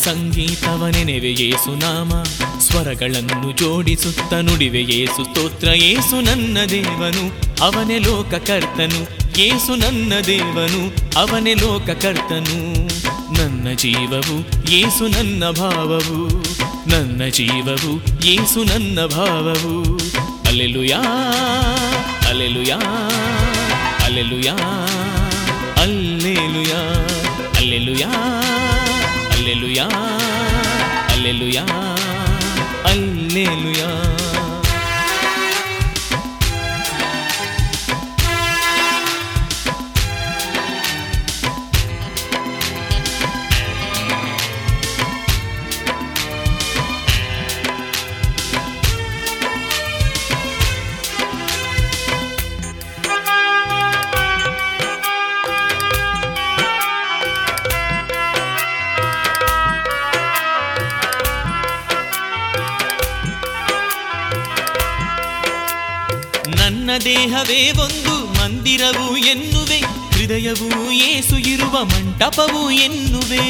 ಸಂಗೀತವ ನೆನೆವೆ ಯೇಸು ನಾಮ ಸ್ವರಗಳನ್ನು ಜೋಡಿಸುತ್ತ ನುಡಿವೆ ಯೇಸು ಸ್ತೋತ್ರ ಏಸು ನನ್ನ ದೇವನು ಅವನೇ ಲೋಕಕರ್ತನು ಏಸು ನನ್ನ ದೇವನು ಅವನೇ ಲೋಕಕರ್ತನು ನನ್ನ ಜೀವವು ಏಸು ನನ್ನ ಭಾವವು ನನ್ನ ಜೀವವು ಏಸು ನನ್ನ ಭಾವವು ಅಲೆಲುಯಾ ಅಲೆಲುಯಾ ಅಲೆಲುಯಾ ಅಲ್ಲೆಲುಯಾ ಅಲ್ಲೆಲುಯಾ ಅಲ್ಲೆಲುಯಾ ಅಲ್ಲೆಲುಯಾ ಅಲ್ಲೆಲುಯಾ ನನ್ನ ದೇಹವೇ ಒಂದು ಮಂದಿರವು ಎನ್ನುವೆ ಹೃದಯವು ಏಸು ಇರುವ ಮಂಟಪವು ಎನ್ನುವೆ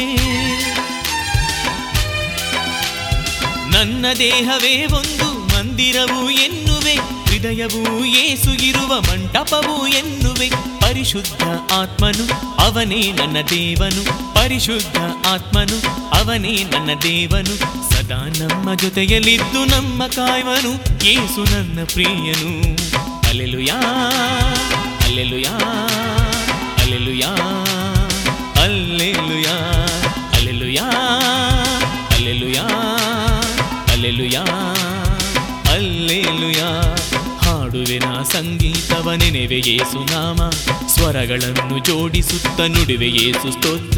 ನನ್ನ ದೇಹವೇ ಒಂದು ಮಂದಿರವು ಎನ್ನುವೆ ಹೃದಯವು ಏಸು ಇರುವ ಮಂಟಪವು ಎನ್ನುವೆ ಪರಿಶುದ್ಧ ಆತ್ಮನು ಅವನೇ ನನ್ನ ದೇವನು ಪರಿಶುದ್ಧ ಆತ್ಮನು ಅವನೇ ನನ್ನ ದೇವನು ಸದಾ ನಮ್ಮ ಜೊತೆಯಲ್ಲಿದ್ದು ನಮ್ಮ ಕಾಯುವನು ಏಸು ನನ್ನ ಪ್ರಿಯನು ಅಲೆಲುಯಾ ಅಲೆಲುಯಾ ಅಲೆಲುಯಾ ಅಲ್ಲೆಲುಯಾ ಅಲೆಲುಯಾ ಅಲೆಲುಯಾ ಅಲೆಲುಯಾ ಅಲ್ಲೆಲುಯಾ ಹಾಡುವೆನ ಸಂಗೀತವ ನೆನೆವೆ ಯೇಸು ನಾಮ ಸ್ವರಗಳನ್ನು ಜೋಡಿಸುತ್ತ ನುಡಿವೆ ಯೇಸು ಸ್ತೋತ್ರ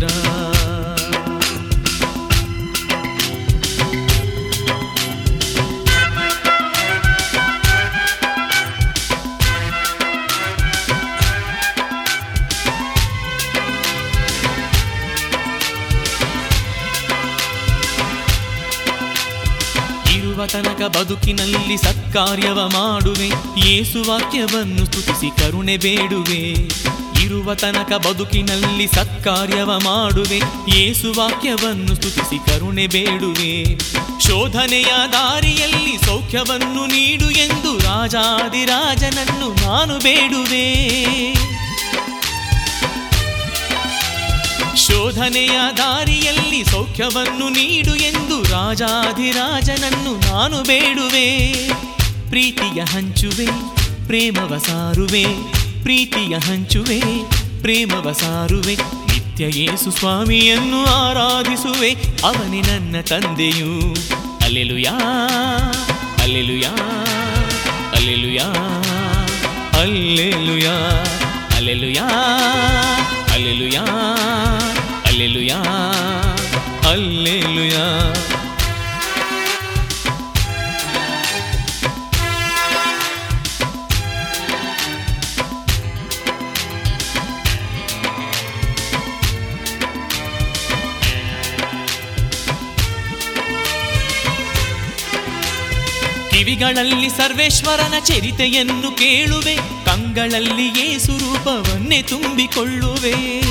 ಇರುವ ತನಕ ಬದುಕಿನಲ್ಲಿ ಸತ್ಕಾರ್ಯವ ಮಾಡುವೆ ಯೇಸು ವಾಕ್ಯವನ್ನು ಸ್ತುತಿಸಿ ಕರುಣೆ ಬೇಡುವೆ ಇರುವ ತನಕ ಬದುಕಿನಲ್ಲಿ ಸತ್ಕಾರ್ಯವ ಮಾಡುವೆ ಯೇಸು ವಾಕ್ಯವನ್ನು ಸ್ತುತಿಸಿ ಕರುಣೆ ಬೇಡುವೆ ಶೋಧನೆಯ ದಾರಿಯಲ್ಲಿ ಸೌಖ್ಯವನ್ನು ನೀಡು ಎಂದು ರಾಜಾದಿರಾಜನನ್ನು ನಾನು ಬೇಡುವೆ ಶೋಧನೆಯ ದಾರಿಯಲ್ಲಿ ಸೌಖ್ಯವನ್ನು ನೀಡು ಎಂದು ರಾಜಾಧಿರಾಜನನ್ನು ನಾನು ಬೇಡುವೆ ಪ್ರೀತಿಯ ಹಂಚುವೆ ಪ್ರೇಮವ ಸಾರುವೆ ಪ್ರೀತಿಯ ಹಂಚುವೆ ಪ್ರೇಮವ ಸಾರುವೆ ನಿತ್ಯ ಯೇಸು ಸ್ವಾಮಿಯನ್ನು ಆರಾಧಿಸುವೆ ಅವನೇ ನನ್ನ ತಂದೆಯು ಅಲೆಲುಯಾ ಅಲೆಲುಯಾ ಅಲೆಲುಯಾ ಅಲ್ಲೆಲುಯಾ ಅಲೆಲುಯಾ ಅಲೆಲುಯಾ ಅಲೆಲುಯಾ ಅಲ್ಲೆಲುಯಾ ಕಿವಿಗಳಲ್ಲಿ ಸರ್ವೇಶ್ವರನ ಚರಿತೆಯನ್ನು ಕೇಳುವೆ ಕಂಗಳಲ್ಲಿ ಏಸು ರೂಪವನ್ನೇ ತುಂಬಿಕೊಳ್ಳುವೆ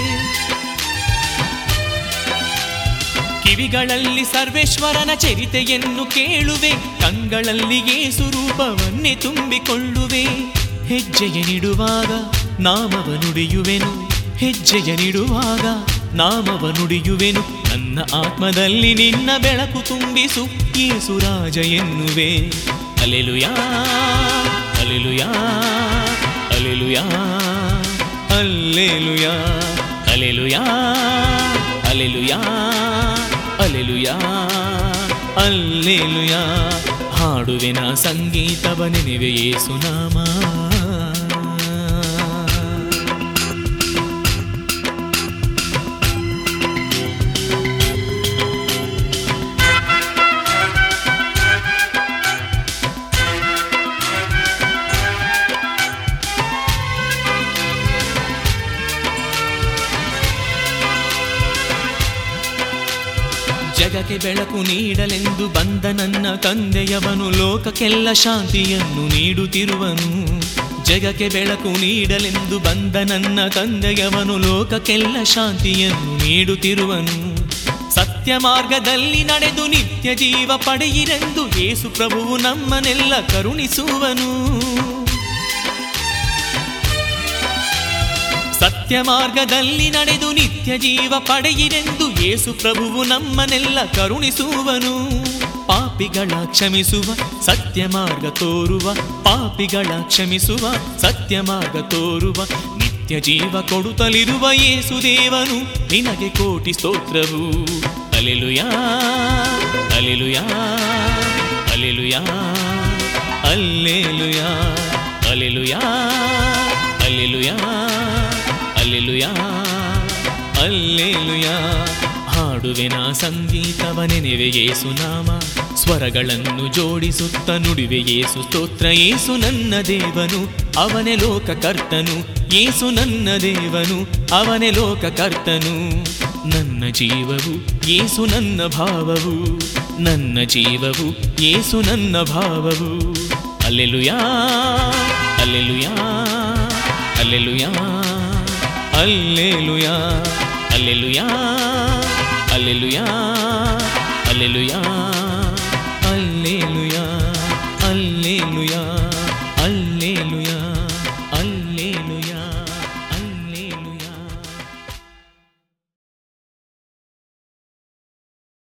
ಕಿವಿಗಳಲ್ಲಿ ಸರ್ವೇಶ್ವರನ ಚರಿತೆಯನ್ನು ಕೇಳುವೆ ಕಂಗಳಲ್ಲಿ ಏಸು ರೂಪವನ್ನೇ ತುಂಬಿಕೊಳ್ಳುವೆ ಹೆಜ್ಜೆಯ ನಿಡುವಾಗ ನಾಮವ ನುಡಿಯುವೆನು ಹೆಜ್ಜೆಯ ನಿಡುವಾಗ ನಾಮವ ನುಡಿಯುವೆನು ನನ್ನ ಆತ್ಮದಲ್ಲಿ ನಿನ್ನ ಬೆಳಕು ತುಂಬಿಸು ಯೇಸು ರಾಜ ಎನ್ನುವೆ ಅಲೆಲುಯಾ ಅಲೆಲುಯಾ ಅಲೆಲುಯಾ ಅಲ್ಲೆಲುಯಾ ಅಲೆಲುಯಾ ಅಲೆಲುಯಾ ಅಲೆಲುಯಾ ಅಲ್ಲೆಲುಯಾ ಹಾಡುವೆನ ಸಂಗೀತವ ನೆನೆವೆ ಯೇಸು ನಾಮ ಜಗಕ್ಕೆ ಬೆಳಕು ನೀಡಲೆಂದು ಬಂದ ನನ್ನ ತಂದೆಯವನು ಲೋಕಕ್ಕೆಲ್ಲ ಶಾಂತಿಯನ್ನು ನೀಡುತ್ತಿರುವನು ಜಗಕ್ಕೆ ಬೆಳಕು ನೀಡಲೆಂದು ಬಂದ ನನ್ನ ತಂದೆಯವನು ಲೋಕಕ್ಕೆಲ್ಲ ಶಾಂತಿಯನ್ನು ನೀಡುತ್ತಿರುವನು ಸತ್ಯ ಸತ್ಯ ಮಾರ್ಗದಲ್ಲಿ ನಡೆದು ನಿತ್ಯ ಜೀವ ಪಡೆಯಿರೆಂದು ಯೇಸು ಪ್ರಭುವು ನಮ್ಮನ್ನೆಲ್ಲ ಕರುಣಿಸುವನು ಸತ್ಯ ಮಾರ್ಗದಲ್ಲಿ ನಡೆದು ನಿತ್ಯ ಜೀವ ಪಡೆಯಿರೆಂದು ಯೇಸು ಪ್ರಭುವು ನಮ್ಮನ್ನೆಲ್ಲ ಕರುಣಿಸುವನು ಪಾಪಿಗಳ ಕ್ಷಮಿಸುವ ಸತ್ಯ ಮಾರ್ಗ ತೋರುವ ಪಾಪಿಗಳ ಕ್ಷಮಿಸುವ ಸತ್ಯ ಮಾರ್ಗ ತೋರುವ ನಿತ್ಯ ಜೀವ ಕೊಡುತ್ತಲಿರುವ ಯೇಸು ದೇವನು ನಿನಗೆ ಕೋಟಿ ಸ್ತೋತ್ರವು ಅಲೆಲುಯಾ ಅಲೆಲುಯಾ ಅಲೆಲುಯಾ ಅಲ್ಲೇಲುಯಾ ಅಲೆಲುಯಾ ಅಲ್ಲೆಲುಯಾ ಅಲ್ಲೆಲುಯಾ ಅಲ್ಲೇಲುಯಾ ಹಾಡುವೆನ ಸಂಗೀತವ ನೆನೆವೆ ಯೇಸು ನಾಮ ಸ್ವರಗಳನ್ನು ಜೋಡಿಸುತ್ತ ನುಡಿವೆ ಯೇಸು ಸ್ತೋತ್ರ ಯೇಸು ನನ್ನ ದೇವನು ಅವನೇ ಲೋಕ ಕರ್ತನು ಯೇಸು ನನ್ನ ದೇವನು ಅವನೇ ಲೋಕ ಕರ್ತನು ನನ್ನ ಜೀವವು ಯೇಸು ನನ್ನ ಭಾವವು ನನ್ನ ಜೀವವು ಯೇಸು ನನ್ನ ಭಾವವು ಅಲ್ಲೆಲುಯಾ ಅಲ್ಲೆಲುಯಾ ಅಲ್ಲೆಲುಯಾ ಅಲ್ಲೆಲುಯಾ ಅಲ್ಲೆಲುಯಾ ಅಲ್ಲೆಲುಯಾ ಅಲ್ಲೆಲುಯಾ